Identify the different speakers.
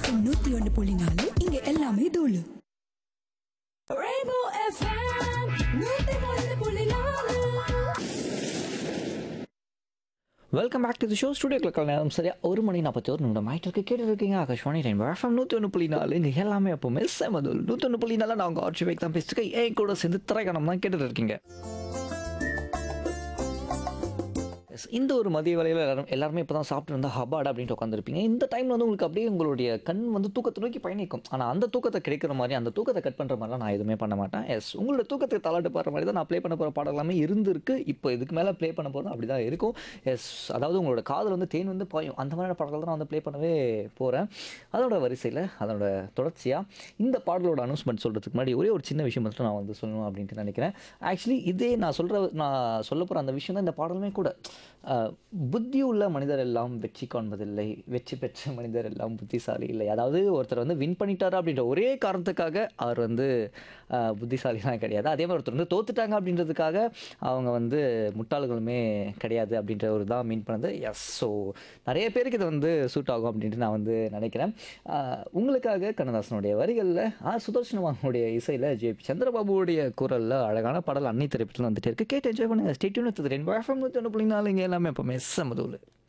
Speaker 1: FM நூத்தி ஒன்று புள்ளி நாலு இங்க எல்லாமே தூளு
Speaker 2: welcome back to the show ஸ்டுடியோக்கில் நேரம் சரியா ஒரு மணி நாற்பத்தி ஒரு நிமிடம் ஆயிட்டு இருக்கு கேட்டு இருக்கீங்க ஆகாஷ்வாணி டைம் எஃப்எம் நூற்றி ஒன்று புள்ளி நாலு இங்கே எல்லாமே எப்போவுமே செமதுல் நூற்றி ஒன்று புள்ளி நாலு நான் உங்கள் ஆட்சி வைக் தான் பேசிட்டு இருக்கேன். என் கூட சேர்ந்து திரைக்கணம் தான் கேட்டுட்டு இருக்கீங்க Yes, இந்த ஒரு மதிய வேலையில் எல்லாரும் எல்லாருமே இப்போ தான் சாப்பிட்டு இருந்தால் ஹபாட் அப்படின்ட்டு உட்காந்துருப்பீங்க இந்த டைமில் வந்து உங்களுக்கு அப்படியே உங்களுடைய கண் வந்து தூக்கத்தை நோக்கி பயணிக்கும் ஆனால் அந்த தூக்கத்தை கிடைக்கிற மாதிரி அந்த தூக்கத்தை கட் பண்ணுற மாதிரிலாம் நான் எதுவுமே பண்ண மாட்டேன் எஸ் உங்களோட தூக்கத்துக்கு தலாட்டு பாடுற மாதிரி தான் நான் ப்ளே பண்ண போகிற பாடம் எல்லாமே இருந்திருக்கு இப்போ இதுக்கு மேலே ப்ளே பண்ண போகிறோம் அப்படி தான் இருக்கும் எஸ் அதாவது உங்களோட காதில் வந்து தேன் வந்து பாயும் அந்த மாதிரியான பாடல்கள் தான் நான் வந்து ப்ளே பண்ணவே போகிறேன் அதோட வரிசையில் அதோட தொடர்ச்சியாக இந்த பாடலோட அனௌன்ஸ்மெண்ட் சொல்கிறதுக்கு முன்னாடி ஒரே ஒரு சின்ன விஷயம் மட்டும் நான் வந்து சொல்லணும் அப்படின்ட்டு நினைக்கிறேன் ஆக்சுவலி இதே நான் சொல்கிற நான் சொல்ல போகிற அந்த விஷயம் தான் இந்த பாடலுமே கூட அஹ், புத்தியுள்ள மனிதர் எல்லாம் வெற்றி காண்பதில்லை வெற்றி பெற்ற மனிதர் எல்லாம் புத்திசாலி இல்லை அதாவது ஒருத்தர் வந்து வின் பண்ணிட்டாரு அப்படின்ற ஒரே காரணத்துக்காக அவர் வந்து அஹ், புத்திசாலிலாம் கிடையாது அதே மாதிரி ஒருத்தர் வந்து தோத்துட்டாங்க அப்படின்றதுக்காக அவங்க வந்து முட்டாள்களுமே கிடையாது அப்படின்ற ஒரு தான் மீன் பண்ணது எஸ் ஸோ நிறைய பேருக்கு இது வந்து சூட் ஆகும் அப்படின்ட்டு நான் வந்து நினைக்கிறேன் அஹ், உங்களுக்காக கண்ணதாசனுடைய வரிகளில் ஆர் சுதர்ஷனவானுடைய இசையில் ஜே பி சந்திரபாபுவுடைய குரலில் அழகான பாடல் அன்னை திரைப்படத்தில் வந்துட்டு இருக்கு கேட்டு என்ஜாய் பண்ணுங்க ஸ்டேட்யூன் ரெண்டு எஃப்எம் நூற்றி ஒன்று புள்ளி நாலு இங்கே எல்லாமே எப்போவுமே செம்மதூள்